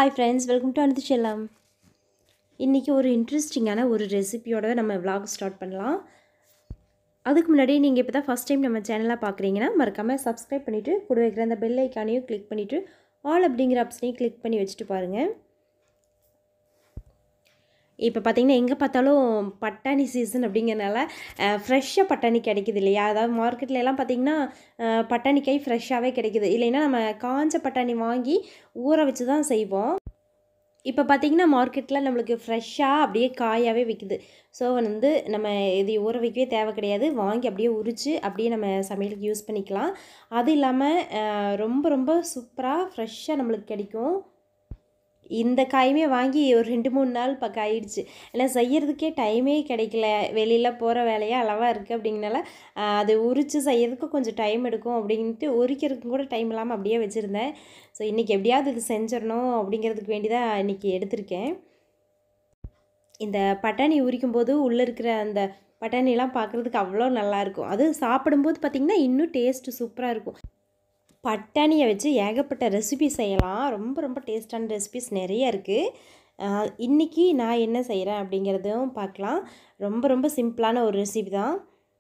Hi friends welcome to அனது செல்லம் இன்றைக்கி ஒரு இன்ட்ரெஸ்டிங்கான ஒரு ரெசிபியோட நம்ம vlog ஸ்டார்ட் பண்ணலாம் அதுக்கு முன்னாடி நீங்கள் இப்போ தான் ஃபஸ்ட் டைம் நம்ம சேனலாக பார்க்குறீங்கன்னா மறக்காமல் சப்ஸ்கிரைப் பண்ணிவிட்டு கூட வைக்கிற அந்த பெல் ஐக்கானையும் கிளிக் பண்ணிவிட்டு ஆல் அப்படிங்கிற ஆப்ஷனையும் கிளிக் பண்ணி வச்சுட்டு பாருங்கள் இப்போ பார்த்தீங்கன்னா எங்கே பார்த்தாலும் பட்டாணி சீசன் அப்படிங்கிறனால ஃப்ரெஷ்ஷாக பட்டாணி கிடைக்குது இல்லையா அதாவது மார்க்கெட்ல எல்லாம் பார்த்தீங்கன்னா அஹ், பட்டாணிக்காய் ஃப்ரெஷ்ஷாகவே கிடைக்குது இல்லைன்னா நம்ம காஞ்ச பட்டாணி வாங்கி ஊற வச்சு தான் செய்வோம் இப்போ பார்த்தீங்கன்னா மார்க்கெட்டில் நம்மளுக்கு ஃப்ரெஷ்ஷாக அப்படியே காயாகவே விற்குது ஸோ வந்து நம்ம இது ஊற வைக்கவே தேவை கிடையாது வாங்கி அப்படியே உரித்து அப்படியே நம்ம சமையலுக்கு யூஸ் பண்ணிக்கலாம் அது இல்லாமல் அஹ், ரொம்ப ரொம்ப சூப்பராக ஃப்ரெஷ்ஷாக நம்மளுக்கு கிடைக்கும் இந்த காயுமே வாங்கி ஒரு ரெண்டு மூணு நாள் பக்கம் ஆயிடுச்சு ஏன்னா செய்யறதுக்கே டைமே கிடைக்கல வெளியில் போகிற வேலையே அளவாக இருக்குது அப்படிங்கனால ஆஹ், அது உரித்து செய்யறதுக்கு கொஞ்சம் டைம் எடுக்கும் அப்படின்ட்டு உரிக்கிறதுக்கு கூட டைம் இல்லாமல் அப்படியே வச்சுருந்தேன் ஸோ இன்றைக்கி எப்படியாவது இது செஞ்சிடணும் அப்படிங்கிறதுக்கு வேண்டி தான் இன்றைக்கி எடுத்திருக்கேன் இந்த பட்டாணி உரிக்கும் போது உள்ளே இருக்கிற அந்த பட்டாணிலாம் பார்க்குறதுக்கு அவ்வளோ நல்லாயிருக்கும் அது சாப்பிடும்போது பார்த்திங்கன்னா இன்னும் டேஸ்ட்டு சூப்பராக இருக்கும் பட்டாணியை வச்சு ஏகப்பட்ட ரெசிபி செய்யலாம் ரொம்ப ரொம்ப டேஸ்டான ரெசிபிஸ் நிறைய இருக்குது இன்றைக்கி நான் என்ன செய்கிறேன் அப்படிங்கிறதும் பார்க்கலாம் ரொம்ப ரொம்ப சிம்பிளான ஒரு ரெசிபி தான்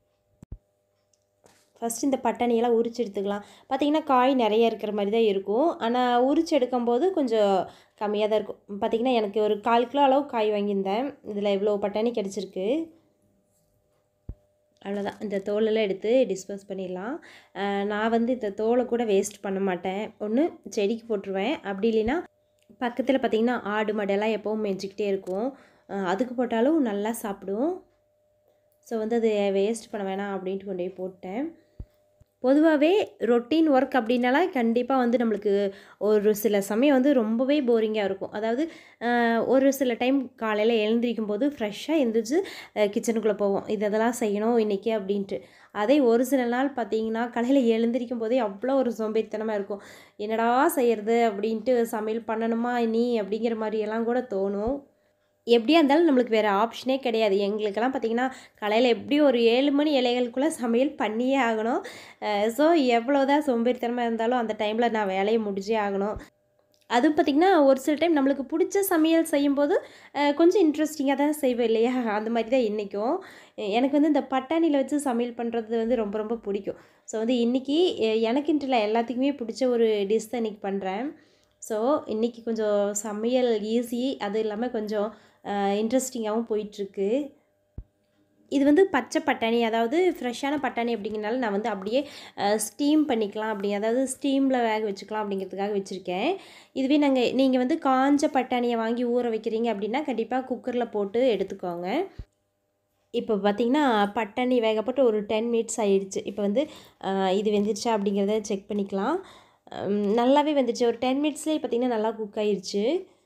ஃபஸ்ட் இந்த பட்டாணியெல்லாம் உரிச்சு எடுத்துக்கலாம் பார்த்தீங்கன்னா காய் நிறைய இருக்கிற மாதிரி தான் இருக்கும் ஆனால் உரிச்சு எடுக்கும்போது கொஞ்சம் கம்மியாக தான் இருக்கும் பார்த்தீங்கன்னா எனக்கு ஒரு கால் கிலோ அளவு காய் வாங்கியிருந்தேன் இதில் இவ்வளோ பட்டாணி கிடச்சிருக்கு அவ்வளோதான் இந்த தோலெல்லாம் எடுத்து டிஸ்போஸ் பண்ணிடலாம் அஹ் நான் வந்து இந்த தோலை கூட வேஸ்ட் பண்ண மாட்டேன் ஒன்று செடிக்கு போட்டுருவேன் அப்படி இல்லைன்னா பக்கத்தில் பார்த்திங்கன்னா ஆடு மாடெல்லாம் எப்போவும் மேய்ச்சிக்கிட்டே இருக்கும் அஹ் அதுக்கு போட்டாலும் நல்லா சாப்பிடும் ஸோ வந்து அது வேஸ்ட் பண்ண வேணாம் அப்படின்ட்டு கொண்டு போய் போட்டேன் பொதுவாகவே ரொட்டீன் ஒர்க் அப்படின்னாலாம் கண்டிப்பாக வந்து நம்மளுக்கு ஒரு சில சமயம் வந்து ரொம்பவே போரிங்காக இருக்கும் அதாவது அஹ், ஒரு சில டைம் காலையில் எழுந்திரிக்கும் போது ஃப்ரெஷ்ஷாக எழுந்திரிச்சு கிச்சனுக்குள்ளே போவோம் இதெல்லாம் செய்யணும் இன்றைக்கி அப்படின்ட்டு அதே ஒரு சில நாள் பார்த்தீங்கன்னா காலையில் எழுந்திரிக்கும் போதே அவ்வளோ ஒரு சோம்பேறித்தனமாக இருக்கும் என்னடா செய்யறது அப்படின்ட்டு சமையல் பண்ணணுமா நீ அப்படிங்கிற மாதிரியெல்லாம் கூட தோணும் எப்படியா இருந்தாலும் நம்மளுக்கு வேறு ஆப்ஷனே கிடையாது எங்களுக்கெல்லாம் பார்த்திங்கன்னா காலையில் எப்படியும் ஒரு ஏழு மணி இலைகளுக்குள்ளே சமையல் பண்ணியே ஆகணும் ஸோ எவ்வளோதான் சோம்பேறித்தனமாக இருந்தாலும் அந்த டைமில் நான் வேலையை முடிச்சே ஆகணும் அதுவும் பார்த்திங்கன்னா ஒரு சில டைம் நம்மளுக்கு பிடிச்ச சமையல் செய்யும்போது அஹ், கொஞ்சம் இன்ட்ரெஸ்டிங்காக தான் செய்வேன் இல்லையா அந்த மாதிரி தான் இன்றைக்கும் எனக்கு வந்து இந்த பட்டாணியில் வச்சு சமையல் பண்ணுறது வந்து ரொம்ப ரொம்ப பிடிக்கும் ஸோ வந்து இன்றைக்கி எனக்குன்ட்டு இல்லை எல்லாத்துக்குமே பிடிச்ச ஒரு டிஷ் தான் இன்றைக்கி பண்ணுறேன் ஸோ இன்றைக்கி கொஞ்சம் சமையல் ஈஸி அது இல்லாமல் கொஞ்சம் இன்ட்ரெஸ்டிங்காகவும் போயிட்டுருக்கு இது வந்து பச்சை பட்டாணி அதாவது ஃப்ரெஷ்ஷான பட்டாணி அப்படிங்கிறனால நான் வந்து அப்படியே ஸ்டீம் பண்ணிக்கலாம் அப்படி அதாவது ஸ்டீமில் வேக வச்சுக்கலாம் அப்படிங்கிறதுக்காக வச்சுருக்கேன் இதுவே நாங்கள் நீங்கள் வந்து காஞ்ச பட்டாணியை வாங்கி ஊற வைக்கிறீங்க அப்படின்னா கண்டிப்பாக குக்கரில் போட்டு எடுத்துக்கோங்க இப்போ பார்த்தீங்கன்னா பட்டாணி வேகப்பட்டு ஒரு டென் மினிட்ஸ் ஆயிடுச்சு இப்போ வந்து அஹ், இது வெந்துருச்சா அப்படிங்கிறத செக் பண்ணிக்கலாம் உம், நல்லாவே வெந்துருச்சு ஒரு டென் மினிட்ஸ்லேயே பார்த்தீங்கன்னா நல்லா குக் ஆயிருச்சு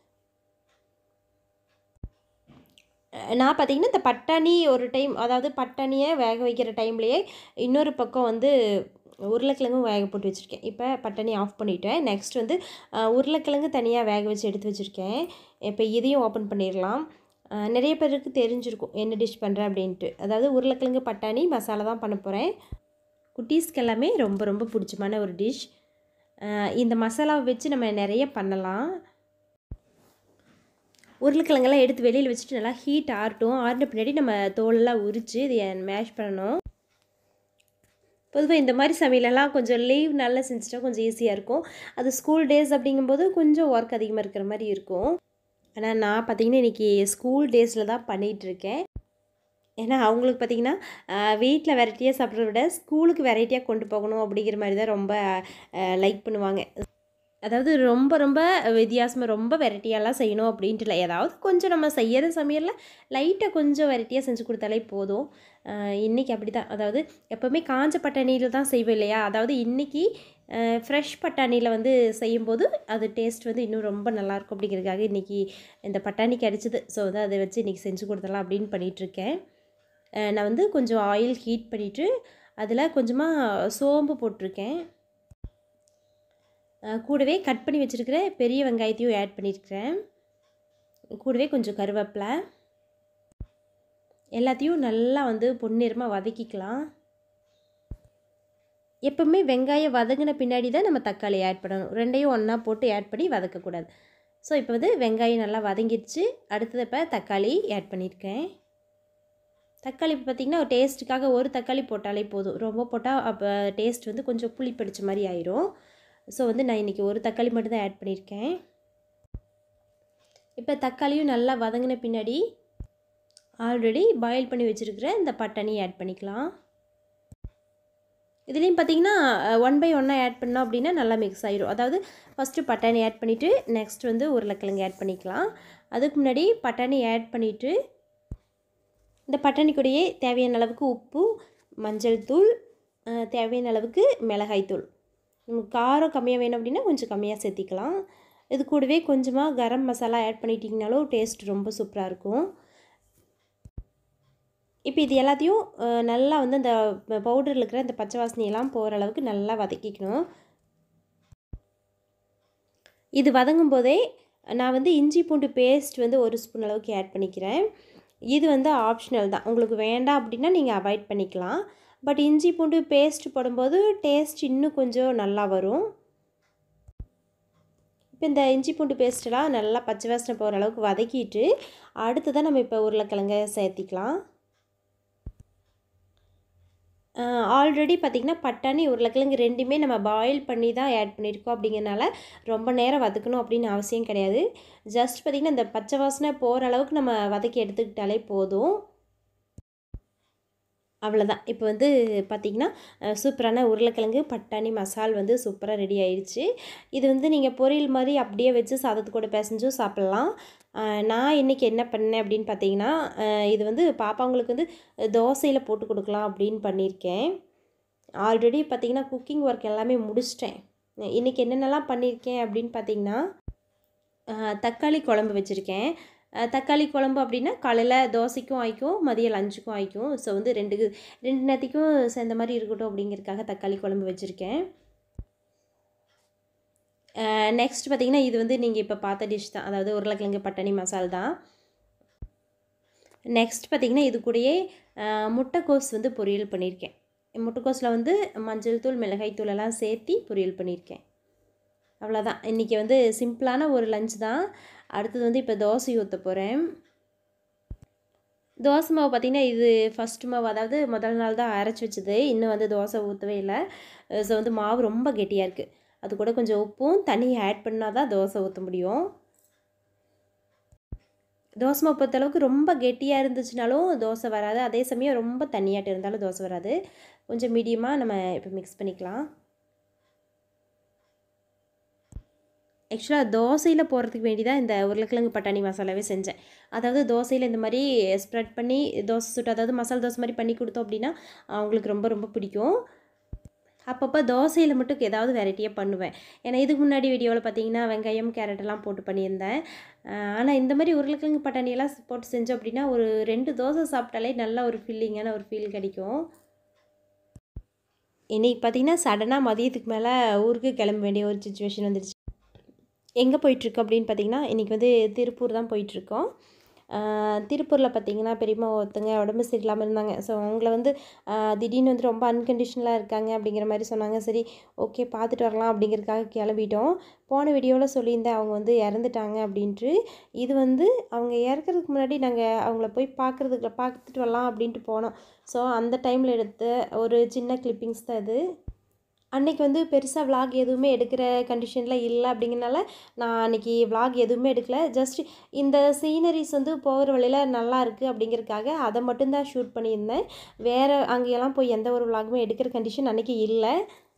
அஹ், நான் பார்த்தீங்கன்னா இந்த பட்டாணி ஒரு டைம் அதாவது பட்டாணியை வேக வைக்கிற டைம்லேயே இன்னொரு பக்கம் வந்து உருளைக்கிழங்கும் வேக போட்டு வச்சுருக்கேன் இப்போ பட்டாணி ஆஃப் பண்ணிட்டேன் நெக்ஸ்ட் வந்து அஹ், உருளைக்கிழங்கு தனியாக வேக வச்சு எடுத்து வச்சுருக்கேன் இப்போ இதையும் ஓப்பன் பண்ணிடலாம் அஹ், நிறைய பேருக்கு தெரிஞ்சிருக்கும் என்ன டிஷ் பண்ணுறேன் அப்படின்ட்டு அதாவது உருளைக்கிழங்கு பட்டாணி மசாலா தான் பண்ண போகிறேன் குட்டீஸ்க்கு எல்லாமே ரொம்ப ரொம்ப பிடிச்சமான ஒரு டிஷ் இந்த மசாலாவை வச்சு நம்ம நிறைய பண்ணலாம் உருளைக்கிழங்கெல்லாம் எடுத்து வெளியில் வச்சுட்டு நல்லா ஹீட் ஆறட்டும் ஆறின பின்னாடி நம்ம தோலெல்லாம் உரித்து இதை மேஷ் பண்ணணும் பொதுவாக இந்த மாதிரி சமையலெல்லாம் கொஞ்சம் லீவ் நல்லா செஞ்சுட்டா கொஞ்சம் ஈஸியாக இருக்கும் அது ஸ்கூல் டேஸ் அப்படிங்கும்போது கொஞ்சம் ஒர்க் அதிகமாக இருக்கிற மாதிரி இருக்கும் ஆனால் நான் பார்த்தீங்கன்னா இன்றைக்கி ஸ்கூல் டேஸில் தான் பண்ணிகிட்ருக்கேன் ஏன்னா அவங்களுக்கு பார்த்தீங்கன்னா வீட்டில் வெரைட்டியாக சாப்பிட்றத விட ஸ்கூலுக்கு வெரைட்டியாக கொண்டு போகணும் அப்படிங்கிற மாதிரி தான் ரொம்ப லைக் பண்ணுவாங்க அதாவது ரொம்ப ரொம்ப வித்தியாசமாக ரொம்ப வெரைட்டியாலாம் செய்யணும் அப்படின்ட்டு இல்லை ஏதாவது கொஞ்சம் நம்ம செய்யற சமையலில் லைட்டாக கொஞ்சம் வெரைட்டியாக செஞ்சு கொடுத்தாலே போதும் இன்றைக்கி அப்படி தான் அதாவது எப்போவுமே காஞ்ச பட்டாணியில் தான் செய்வோம் இல்லையா அதாவது இன்றைக்கி ஃப்ரெஷ் பட்டாணியில் வந்து செய்யும்போது அது டேஸ்ட் வந்து இன்னும் ரொம்ப நல்லாயிருக்கும் அப்படிங்கிறதுக்காக இன்றைக்கி இந்த பட்டாணி கிடச்சிது ஸோ வந்து அதை வச்சு இன்றைக்கி செஞ்சு கொடுத்தலாம் அப்படின்னு பண்ணிகிட்ருக்கேன் நான் வந்து கொஞ்சம் ஆயில் ஹீட் பண்ணிவிட்டு அதில் கொஞ்சமாக சோம்பு போட்டிருக்கேன் அஹ் கூடவே கட் பண்ணி வச்சுருக்கிற பெரிய வெங்காயத்தையும் ஆட் பண்ணியிருக்கிறேன் கூடவே கொஞ்சம் கருவேப்பிலை எல்லாத்தையும் நல்லா வந்து பொன்னிறமாக வதக்கிக்கலாம் எப்பவுமே வெங்காயம் வதங்கின பின்னாடி தான் நம்ம தக்காளி ஆட் பண்ணணும் ரெண்டையும் ஒன்றா போட்டு ஆட் பண்ணி வதக்கக்கூடாது ஸோ இப்போ வந்து வெங்காயம் நல்லா வதங்கிடுச்சு அடுத்தது இப்போ தக்காளி ஆட் பண்ணியிருக்கேன் தக்காளி இப்போ பார்த்திங்கன்னா டேஸ்ட்டுக்காக ஒரு தக்காளி போட்டாலே போதும் ரொம்ப போட்டால் அப்போ டேஸ்ட் வந்து கொஞ்சம் புளி பிடிச்ச மாதிரி ஆயிரும் ஸோ வந்து நான் இன்றைக்கி ஒரு தக்காளி மட்டும்தான் ஆட் பண்ணியிருக்கேன் இப்போ தக்காளியும் நல்லா வதங்கின பின்னாடி ஆல்ரெடி பாயில் பண்ணி வச்சுருக்கிற இந்த பட்டாணி ஆட் பண்ணிக்கலாம் இதுலேயும் பார்த்தீங்கன்னா ஒன் பை ஒன்னாக ஆட் பண்ணோம் அப்படின்னா நல்லா மிக்ஸ் ஆயிரும் அதாவது ஃபஸ்ட்டு பட்டாணி ஆட் பண்ணிவிட்டு நெக்ஸ்ட் வந்து உருளைக்கிழங்கு ஆட் பண்ணிக்கலாம் அதுக்கு முன்னாடி பட்டாணி ஆட் பண்ணிவிட்டு இந்த பட்டாணி கூடயே தேவையான அளவுக்கு உப்பு மஞ்சள் தூள் தேவையான அளவுக்கு மிளகாய் தூள் நமக்கு காரம் கம்மியாக வேணும் அப்படின்னா கொஞ்சம் கம்மியாக சேர்த்திக்கலாம் இது கூடவே கொஞ்சமாக கரம் மசாலா ஆட் பண்ணிட்டிங்கனாலும் டேஸ்ட் ரொம்ப சூப்பராக இருக்கும் இப்போ இது எல்லாத்தையும் நல்லா வந்து அந்த பவுடரில் இருக்கிற இந்த பச்சை வாசனையெல்லாம் போகிற அளவுக்கு நல்லா வதக்கிக்கணும் இது வதங்கும் போதே நான் வந்து இஞ்சி பூண்டு பேஸ்ட் வந்து ஒரு ஸ்பூன் அளவுக்கு ஆட் பண்ணிக்கிறேன் இது வந்து ஆப்ஷனல் தான் உங்களுக்கு வேண்டாம் அப்படின்னா நீங்கள் அவாய்ட் பண்ணிக்கலாம் பட் இஞ்சி பூண்டு பேஸ்ட் போடும்போது டேஸ்ட் இன்னும் கொஞ்சம் நல்லா வரும் இப்போ இந்த இஞ்சி பூண்டு பேஸ்ட்டெல்லாம் நல்லா பச்சை வாசனை போகிற அளவுக்கு வதக்கிட்டு அடுத்து தான் நம்ம இப்போ உருளைக்கிழங்க சேர்த்திக்கலாம் ஆல்ரெடி பார்த்திங்கன்னா பட்டாணி உருளைக்கிழங்கு ரெண்டுமே நம்ம பாயில் பண்ணி தான் ஆட் பண்ணியிருக்கோம் அப்படிங்கிறனால ரொம்ப நேரம் வதக்கணும் அப்படின்னு அவசியம் கிடையாது ஜஸ்ட் பார்த்திங்கன்னா இந்த பச்சை வாசனை போகிற அளவுக்கு நம்ம வதக்கி எடுத்துக்கிட்டாலே போதும் அவ்வளோதான் இப்போ வந்து பார்த்திங்கன்னா சூப்பரான உருளைக்கிழங்கு பட்டாணி மசால் வந்து சூப்பராக ரெடி ஆயிடுச்சு இது வந்து நீங்கள் பொரியல் மாதிரி அப்படியே வச்சு சாதத்து கூட பிசைஞ்சும் சாப்பிட்லாம் நான் இன்றைக்கி என்ன பண்ணேன் அப்படின்னு பார்த்தீங்கன்னா இது வந்து பாப்பாங்களுக்கு வந்து தோசையில் போட்டு கொடுக்கலாம் அப்படின்னு பண்ணியிருக்கேன் ஆல்ரெடி பார்த்திங்கன்னா குக்கிங் ஒர்க் எல்லாமே முடிச்சிட்டேன் இன்றைக்கி என்னென்னலாம் பண்ணியிருக்கேன் அப்படின்னு பார்த்தீங்கன்னா தக்காளி குழம்பு வச்சுருக்கேன் தக்காளி குழம்பு அப்படின்னா காலையில் தோசைக்கும் ஆயிக்கும் மதியம் லஞ்சுக்கும் ஆயிக்கும் ஸோ வந்து ரெண்டு ரெண்டு நேரத்துக்கும் சேர்ந்த மாதிரி இருக்கட்டும் அப்படிங்கிறதுக்காக தக்காளி குழம்பு வச்சுருக்கேன் நெக்ஸ்ட் பார்த்திங்கன்னா இது வந்து நீங்கள் இப்போ பார்த்த டிஷ் தான் அதாவது உருளைக்கிழங்கு பட்டாணி மசால் தான் நெக்ஸ்ட் பார்த்திங்கன்னா இது கூடயே முட்டைக்கோஸ் வந்து பொரியல் பண்ணியிருக்கேன் முட்டைக்கோஸில் வந்து மஞ்சள் தூள் மிளகாய் தூள் எல்லாம் சேர்த்தி பொரியல் பண்ணியிருக்கேன் அவ்வளோதான் இன்றைக்கி வந்து சிம்பிளான ஒரு லஞ்ச் தான் அடுத்தது வந்து இப்போ தோசை ஊற்ற போகிறேன் தோசை மாவு பார்த்திங்கன்னா இது ஃபஸ்ட் மாவு அதாவது முதல் நாள் தான் அரைச்சி வச்சது இன்னும் வந்து தோசை ஊற்றவே இல்லை ஸோ வந்து மாவு ரொம்ப கெட்டியாக இருக்குது அது கூட கொஞ்சம் உப்பும் தண்ணியும் ஆட் பண்ணால் தான் தோசை ஊற்ற முடியும் தோசை மாவு பொறுத்தளவுக்கு ரொம்ப கெட்டியாக இருந்துச்சுனாலும் தோசை வராது அதே சமயம் ரொம்ப தண்ணியாட்டு இருந்தாலும் தோசை வராது கொஞ்சம் மீடியமாக நம்ம இப்போ மிக்ஸ் பண்ணிக்கலாம் ஆக்சுவலாக தோசையில் போடுறதுக்கு வேண்டி தான் இந்த உருளைக்கிழங்கு பட்டாணி மசாலாவே செஞ்சேன் அதாவது தோசையில் இந்த மாதிரி ஸ்ப்ரெட் பண்ணி தோசை சுட்டு அதாவது மசாலா தோசை மாதிரி பண்ணி கொடுத்தோம் அப்படின்னா அவங்களுக்கு ரொம்ப ரொம்ப பிடிக்கும் அப்பப்போ தோசையில் மட்டும் ஏதாவது வெரைட்டியாக பண்ணுவேன் ஏன்னா இதுக்கு முன்னாடி வீடியோவில் பார்த்தீங்கன்னா வெங்காயம் கேரட் எல்லாம் போட்டு பண்ணியிருந்தேன் ஆனால் இந்த மாதிரி உருளைக்கிழங்கு பட்டாணியெல்லாம் போட்டு செஞ்சோம் அப்படின்னா ஒரு ரெண்டு தோசை சாப்பிட்டாலே நல்ல ஒரு ஃபீலிங்கான ஒரு ஃபீல் கிடைக்கும் இன்றைக்கி பார்த்தீங்கன்னா சடனாக மதியத்துக்கு மேலே ஊருக்கு கிளம்ப வேண்டிய ஒரு சுச்சுவேஷன் வந்துடுச்சு எங்கே போயிட்டுருக்கோம் அப்படின்னு பார்த்தீங்கன்னா இன்றைக்கி வந்து திருப்பூர் தான் போயிட்டுருக்கோம் திருப்பூரில் பார்த்தீங்கன்னா பெரியம்மா ஒருத்தங்க உடம்பு சரியில்லாமல் இருந்தாங்க ஸோ அவங்கள வந்து திடீர்னு வந்து ரொம்ப அன்கண்டிஷனலாக இருக்காங்க அப்படிங்கிற மாதிரி சொன்னாங்க சரி ஓகே பார்த்துட்டு வரலாம் அப்படிங்கிறதுக்காக கிளம்பிட்டோம் போன வீடியோவில் சொல்லியிருந்தேன் அவங்க வந்து இறந்துட்டாங்க அப்படின்ட்டு இது வந்து அவங்க இறக்குறதுக்கு முன்னாடி நாங்கள் அவங்கள போய் பார்க்குறதுக்கு பார்த்துட்டு வரலாம் அப்படின்ட்டு போனோம் ஸோ அந்த டைமில் எடுத்த ஒரு சின்ன கிளிப்பிங்ஸ் தான் இது அன்றைக்கி வந்து பெருசாக விலாக் எதுவுமே எடுக்கிற கண்டிஷனில் இல்லை அப்படிங்கிறனால நான் அன்றைக்கி விலாக் எதுவுமே எடுக்கல ஜஸ்ட் இந்த சீனரிஸ் வந்து போகிற வழியில் நல்லா இருக்குது அப்படிங்கிறதுக்காக அதை மட்டும்தான் ஷூட் பண்ணியிருந்தேன் வேறு அங்கேயெல்லாம் போய் எந்த ஒரு விலாகுமே எடுக்கிற கண்டிஷன் அன்றைக்கி இல்லை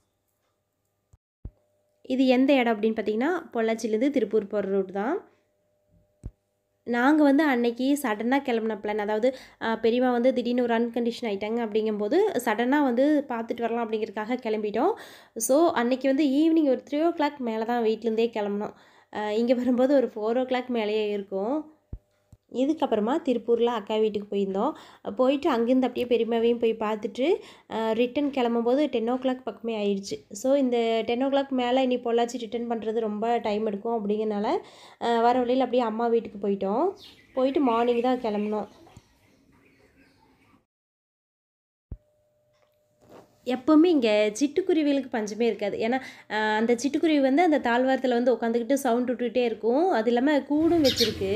இது எந்த இடம் அப்படின்னு பார்த்தீங்கன்னா பொள்ளாச்சிலேருந்து திருப்பூர் போகிற ரூட் தான் நாங்கள் வந்து அன்னைக்கு சடனாக கிளம்புன பிளான் அதாவது பெரியம்மா வந்து திடீர்னு ஒரு அன்கண்டிஷன் ஆகிட்டாங்க அப்படிங்கும்போது சடனாக வந்து பார்த்துட்டு வரலாம் அப்படிங்கிறதுக்காக கிளம்பிட்டோம் ஸோ அன்னைக்கு வந்து ஈவினிங் ஒரு த்ரீ ஓ கிளாக் மேலே தான் வீட்டிலேருந்தே கிளம்புனோம் இங்கே வரும்போது ஒரு ஃபோர் ஓ கிளாக் மேலேயே இருக்கும் இதுக்கப்புறமா திருப்பூரில் அக்கா வீட்டுக்கு போயிருந்தோம் போயிட்டு அங்கேருந்து அப்படியே பெரியம்மாவையும் போய் பார்த்துட்டு ரிட்டன் கிளம்பும்போது டென் ஓ கிளாக் பக்கமே ஆயிடுச்சு ஸோ இந்த டென் ஓ கிளாக் மேலே இனி பொள்ளாச்சி ரிட்டன் பண்ணுறது ரொம்ப டைம் எடுக்கும் அப்படிங்கிறனால வர வழியில் அப்படியே அம்மா வீட்டுக்கு போயிட்டோம் போயிட்டு மார்னிங் தான் கிளம்புனோம் எப்போவுமே இங்கே சிட்டுக்குருவிகளுக்கு பஞ்சமே இருக்காது ஏன்னா ஆஹ், அந்த சிட்டுக்குருவி வந்து அந்த தாழ்வாரத்தில் வந்து உட்காந்துக்கிட்டு சவுண்ட் விட்டுக்கிட்டே இருக்கும் அது இல்லாமல் கூடும் வச்சிருக்கு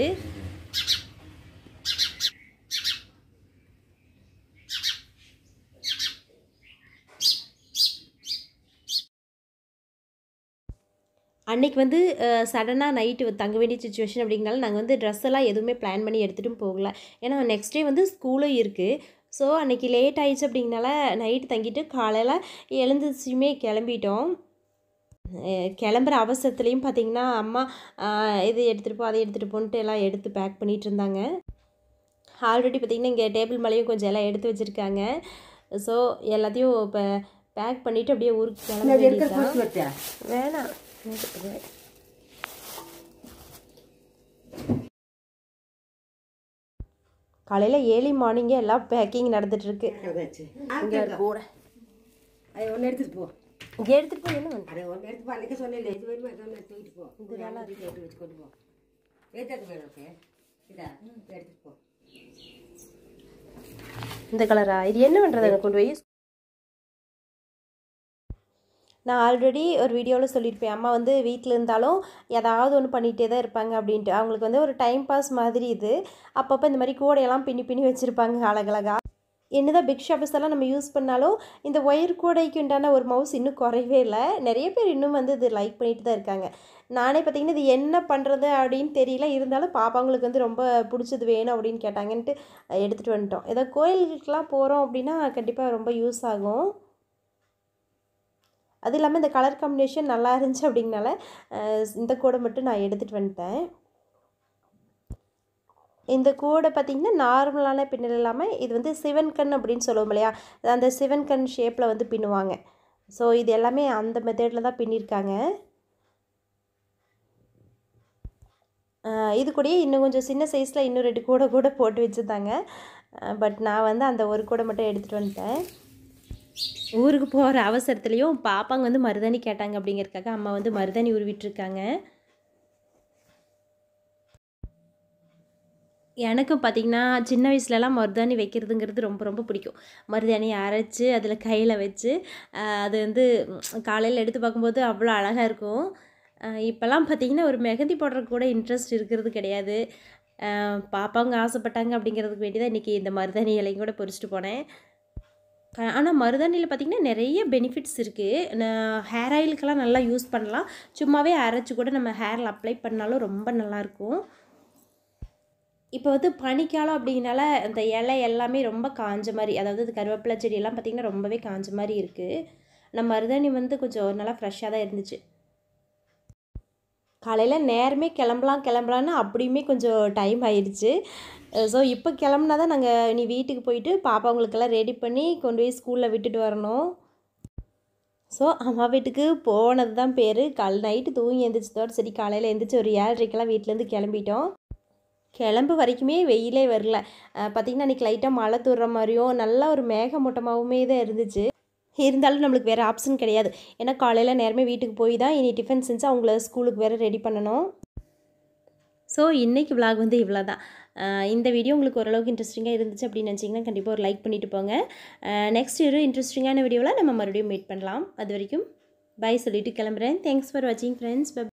அன்னைக்கு வந்து சடனாக நைட்டு தங்க வேண்டிய சுச்சுவேஷன் அப்படிங்கனால நாங்கள் வந்து ட்ரெஸ் எல்லாம் எதுவுமே பிளான் பண்ணி எடுத்துகிட்டும் போகல ஏன்னா நெக்ஸ்ட் டே வந்து ஸ்கூலும் இருக்குது ஸோ அன்னைக்கு லேட் ஆயிடுச்சு அப்படிங்கனால நைட்டு தங்கிட்டு காலையில் எழுந்துச்சுமே கிளம்பிட்டோம் அஹ் கிளம்புற அவசரத்துலேயும் பார்த்தீங்கன்னா அம்மா அஹ் இது எடுத்துகிட்டு போ அதை எடுத்துகிட்டு போன்ட்டு எல்லாம் எடுத்து பேக் பண்ணிகிட்டு இருந்தாங்க ஆல்ரெடி பார்த்திங்கன்னா இங்கே டேபிள் மேலேயும் கொஞ்சம் எல்லாம் எடுத்து வச்சுருக்காங்க ஸோ எல்லாத்தையும் இப்போ பேக் பண்ணிவிட்டு அப்படியே ஊருக்கு கிளம்ப வேண்டியதுதான். வேணாம் எனக்கு வே- காலையில் ஏர்லி மார்னிங்கே எல்லாம் பேக்கிங் நடந்துட்டுருக்கு இங்கே கூட அதை ஒன்று எடுத்துட்டு போ இங்கே எடுத்துகிட்டு போய் என்ன பண்ணுறது அதை ஒன்று எடுத்து போ அன்றைக்கி சொன்னேன் இது வேணுமா அதை தூக்கிட்டு போ இது நல்லா வீட்டில் எடுத்து வச்சு கொண்டு போ ஏற்றது வேணும் ஓகே இதா எடுத்துட்டு போ இந்த கலரா இது என்ன பண்ணுறது அதை கொண்டு போய் நான் ஆல்ரெடி ஒரு வீடியோவில் சொல்லியிருப்பேன் அம்மா வந்து வீட்டில் இருந்தாலும் ஏதாவது ஒன்று பண்ணிகிட்டே தான் இருப்பாங்க அப்படின்ட்டு அவங்களுக்கு வந்து ஒரு டைம் பாஸ் மாதிரி இது அப்பப்போ இந்த மாதிரி கூடையெல்லாம் பின்னி பின்னி வச்சுருப்பாங்க அழகழகா என்னதான் பிக் ஷாப்பர்ஸ் எல்லாம் நம்ம யூஸ் பண்ணாலும் இந்த ஒயர் கூடைக்கு உண்டான ஒரு மவுஸ் இன்னும் குறையவே இல்லை நிறைய பேர் இன்னும் வந்து இது லைக் பண்ணிட்டு தான் இருக்காங்க நானே பார்த்தீங்கன்னா இது என்ன பண்ணுறது அப்படின்னு தெரியல இருந்தாலும் பாப்பாங்களுக்கு வந்து ரொம்ப பிடிச்சது வேணும் அப்படின்னு கேட்டாங்கன்ட்டு எடுத்துகிட்டு வந்துட்டோம் ஏதோ கோயிலுக்கெலாம் போகிறோம் அப்படின்னா கண்டிப்பாக ரொம்ப யூஸ் ஆகும் அது இல்லாமல் இந்த கலர் காம்பினேஷன் நல்லா இருந்துச்சு அப்படிங்கனால அஹ், இந்த கூடை மட்டும் நான் எடுத்துகிட்டு வந்துட்டேன் இந்த கூடை பார்த்திங்கன்னா நார்மலான பின்னல் இல்லாமல் இது வந்து சிவன் கண் அப்படின்னு சொல்லுவோம் இல்லையா அந்த சிவன் கண் ஷேப்பில் வந்து பின்னுவாங்க ஸோ இது எல்லாமே அந்த மெத்தடில் தான் பின்னிருக்காங்க அஹ், இது கூடயே இன்னும் கொஞ்சம் சின்ன சைஸில் இன்னும் ரெண்டு கூடை கூட போட்டு வச்சுருந்தாங்க பட் நான் வந்து அந்த ஒரு கூடை மட்டும் எடுத்துகிட்டு வந்துட்டேன் ஊருக்கு போகிற அவசரத்துலேயும் பாப்பாங்க வந்து மருதாணி கேட்டாங்க அப்படிங்கிறதுக்காக அம்மா வந்து மருதாணி உருவிட்டுருக்காங்க எனக்கும் பார்த்திங்கன்னா சின்ன வயசுலலாம் மருதாணி வைக்கிறதுங்கிறது ரொம்ப ரொம்ப பிடிக்கும் மருதாணி அரைச்சி அதில் கையில் வச்சு ஆஹ், அது வந்து காலையில் எடுத்து பார்க்கும்போது அவ்வளோ அழகாக இருக்கும் ஆஹ், இப்போல்லாம் பார்த்திங்கன்னா ஒரு மெஹந்தி போடுறதுக்கு கூட இன்ட்ரெஸ்ட் இருக்கிறது கிடையாது ஆஹ், பாப்பாங்க ஆசைப்பட்டாங்க அப்படிங்கிறதுக்கு வேண்டி தான் இன்றைக்கி இந்த மருதாணி இலையும் கூட பொறிச்சிட்டு போனேன் ஆனால் மருதாணியில் பார்த்திங்கன்னா நிறைய பெனிஃபிட்ஸ் இருக்குது ஹேர் ஆயிலுக்கெல்லாம் நல்லா யூஸ் பண்ணலாம் சும்மாவே அரைச்சி கூட நம்ம ஹேரில் அப்ளை பண்ணாலும் ரொம்ப நல்லாயிருக்கும் இப்போ வந்து பனிக்காலம் அப்படிங்கனால அந்த இலை எல்லாமே ரொம்ப காஞ்ச மாதிரி அதாவது இந்த கருவேப்பிலை செடியெல்லாம் பார்த்திங்கன்னா ரொம்பவே காஞ்ச மாதிரி இருக்குது நம்ம மருதாணி வந்து கொஞ்சம் நல்லா ஃப்ரெஷ்ஷாக தான் இருந்துச்சு காலையில் நேரமே கிளம்பலாம் கிளம்பலான்னு அப்படியுமே கொஞ்சம் டைம் ஆயிடுச்சு ஸோ இப்போ கிளம்புனா தான் நாங்கள் நீ வீட்டுக்கு போயிட்டு பாப்பாங்களுக்கெல்லாம் ரெடி பண்ணி கொண்டு போய் ஸ்கூலில் விட்டுட்டு வரணும் ஸோ அம்மா வீட்டுக்கு போனது தான் பேர் கால் நைட்டு தூங்கி எழுந்திரிச்சதோட சரி காலையில் எழுந்திரிச்சு ஒரு ஏழரைக்கெல்லாம் வீட்டிலேருந்து கிளம்பிட்டோம் கிளம்பு வரைக்குமே வெயிலே வரல அஹ் பார்த்திங்கன்னா அன்றைக்கி லைட்டாக மழை தூர்ற மாதிரியும் நல்லா ஒரு மேகமூட்டமாகவுமே தான் இருந்துச்சு இருந்தாலும் நம்மளுக்கு வேறு ஆப்ஷன் கிடையாது ஏன்னா காலையில் நேரமே வீட்டுக்கு போய் தான் இனி டிஃபன் செஞ்சு அவங்கள ஸ்கூலுக்கு வேறு ரெடி பண்ணணும் ஸோ இன்றைக்கி vlog வந்து இவ்வளோ தான் இந்த வீடியோ உங்களுக்கு ஓரளவுக்கு இன்ட்ரெஸ்டிங்காக இருந்துச்சு அப்படின்னு நினச்சிங்கன்னா கண்டிப்பாக ஒரு லைக் பண்ணிட்டு போங்க நெக்ஸ்ட் ஒரு இன்ட்ரெஸ்டிங்கான வீடியோவில் நம்ம மறுபடியும் மீட் பண்ணலாம் அது வரைக்கும் பை சொல்லிட்டு கிளம்புறேன் தேங்க்ஸ் ஃபார் வாட்சிங் ஃப்ரெண்ட்ஸ்